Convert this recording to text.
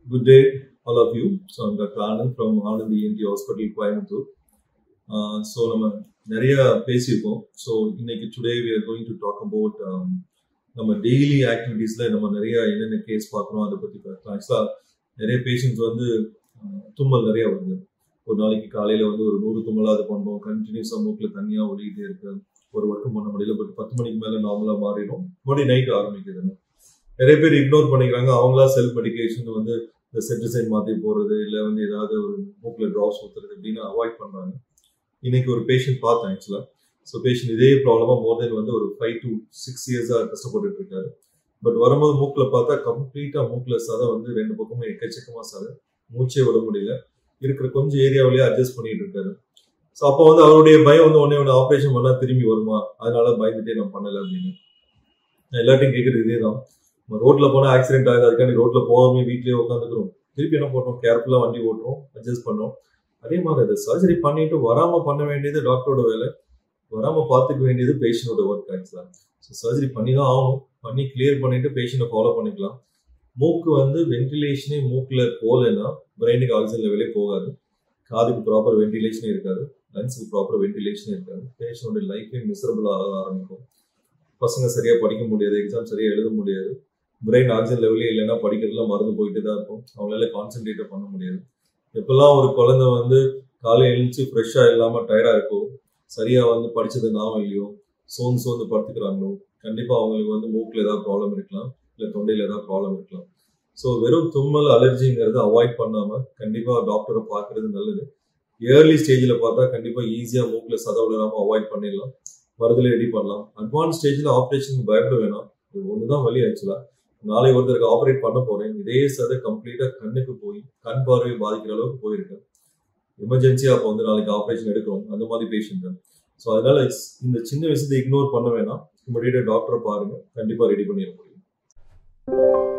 Good day, all of you. So I'm Dr. Anand from Anand ENT Hospital, Coimbatore so நம்ம நிறைய பேசியிருக்கோம் so இன்னைக்கு today we are going to talk about நம்ம daily ஆக்டிவிட்டீஸில் நம்ம நிறைய என்னென்ன கேஸ் பார்க்குறோம் அதை பற்றி பார்க்கலாம் ஆக்சுவலாக நிறைய பேஷண்ட்ஸ் வந்து அஹ், தும்மல் நிறைய வருது ஒரு நாளைக்கு காலையில் வந்து ஒரு நூறு தும்மலாவது பண்ணுறோம் கண்டினியூஸாக மூக்கில் தனியாக ஒழிக்கிட்டே இருக்கு ஒரு ஒர்க்கும் பண்ண முடியல பட் பத்து மணிக்கு மேலே நார்மலாக மாறிடும் மறுபடியும் நைட் ஆரம்பிக்குதுன்னு நிறைய பேர் இக்னோர் பண்ணிக்கிறாங்க அவங்களா செல்ஃப் மெடிகேஷன் வந்து இந்த செட்ரிசைன் மாற்றி போடுறது இல்லை வந்து ஏதாவது ஒரு மூக்கில் ட்ராப்ஸ் ஊற்றுறது அப்படின்னு அவாய்ட் பண்ணுறாங்க இன்னைக்கு ஒரு பேஷண்ட் பார்த்தேன் ஆக்சுவலாக ஸோ பேஷண்ட் இதே ப்ராப்ளமாக மோர் தென் வந்து ஒரு ஃபைவ் டு சிக்ஸ் இயர்ஸாக கஷ்டப்பட்டுட்டு இருக்காரு பட் வரும்போது மூக்கில் பார்த்தா கம்ப்ளீட்டாக மூக்கில் சதை வந்து ரெண்டு பக்கமும் எக்கச்சக்கமாக சதை மூச்சே விட முடியல இருக்கிற கொஞ்சம் ஏரியாவிலேயே அட்ஜஸ்ட் பண்ணிட்டு இருக்காரு ஸோ அப்போ வந்து அவருடைய பயம் வந்து உடனே ஒன்று ஆப்ரேஷன் பண்ணால் திரும்பி வருமா அதனால பயந்துட்டே நான் பண்ணலை அப்படின்னு நான் எல்லாத்தையும் கேட்குறது இதே தான் நம்ம ரோட்ல போனால் ஆக்சிடென்ட் ஆகுது அதுக்காண்டி ரோட்ல போகாம வீட்லயே உட்காந்துக்கிறோம் திருப்பி என்ன பண்ணுறோம் கேர்ஃபுல்லாக வண்டி ஓட்டுறோம் அட்ஜஸ்ட் பண்ணோம் அதே மாதிரி அது சர்ஜரி பண்ணிட்டு வராம பண்ண வேண்டியது டாக்டரோட வேலை வராம பார்த்துக்க வேண்டியது பேஷண்டோட ஒர்க் ஆக்சுவலாக ஸோ சர்ஜரி பண்ணி தான் ஆகணும் பண்ணி கிளியர் பண்ணிட்டு பேஷண்ட்டை ஃபாலோ பண்ணிக்கலாம் மூக்கு வந்து வென்டிலேஷனே மூக்கில் போகலைன்னா பிரெயினுக்கு ஆக்சிஜன் லெவலே போகாது காதுக்கு ப்ராப்பர் வென்டிலேஷனே இருக்காது லங்ஸுக்கு ப்ராப்பர் வென்டிலேஷனே இருக்காது பேஷண்டோட லைஃபே மிசரபிள் ஆக ஆரம்பிக்கும் பசங்க சரியா படிக்க முடியாது எக்ஸாம் சரியா எழுத முடியாது பிரெயின் ஆக்சிஜன் லெவலே இல்லைன்னா படிக்கிறதுலாம் மறந்து போயிட்டு தான் இருக்கும் அவங்களால கான்சென்ட்ரேட்டே பண்ண முடியாது எப்பெல்லாம் ஒரு குழந்தை வந்து காலையில் எழுந்துச்சு ஃப்ரெஷ்ஷாக இல்லாமல் டயர்டாக இருக்கோ சரியா வந்து படிச்சது ஞாபகம் இல்லையோ சோர்ந்து சோர்ந்து படுத்துக்கிறாங்களோ கண்டிப்பாக அவங்களுக்கு வந்து மூக்கில் ஏதாவது ப்ராப்ளம் இருக்கலாம் இல்லை தொண்டையில் ஏதாவது ப்ராப்ளம் இருக்கலாம் ஸோ வெறும் தும்மல் அலர்ஜிங்கிறத அவாய்ட் பண்ணாமல் கண்டிப்பாக டாக்டரை பார்க்கறது நல்லது ஏர்லி ஸ்டேஜில் பார்த்தா கண்டிப்பாக ஈஸியாக மூக்கில் சத விழாமல் அவாய்ட் பண்ணிடலாம் மருந்துல ரெடி பண்ணலாம் அட்வான்ஸ் ஸ்டேஜில் ஆப்ரேஷன் பயப்பட வேணாம் இது ஒன்று தான் வழி ஆக்சுவலாக நாளை ஒருத்தருக்கு ஆப்ரேட் பண்ண போறேன் இதே சதை கம்ப்ளீட்டாக கண்ணுக்கு போய் கண் பார்வையை பாதிக்கிற அளவுக்கு போயிருக்கு எமர்ஜென்சியா அப்போ வந்து நாளைக்கு ஆப்ரேஷன் எடுக்கிறோம் அந்த மாதிரி பேஷண்ட் ஸோ அதனால இந்த சின்ன விஷயத்தை இக்னோர் பண்ண வேணாம் இமீடியட்டாக டாக்டரை பாருங்க கண்டிப்பாக ரெடி பண்ணிட முடியும்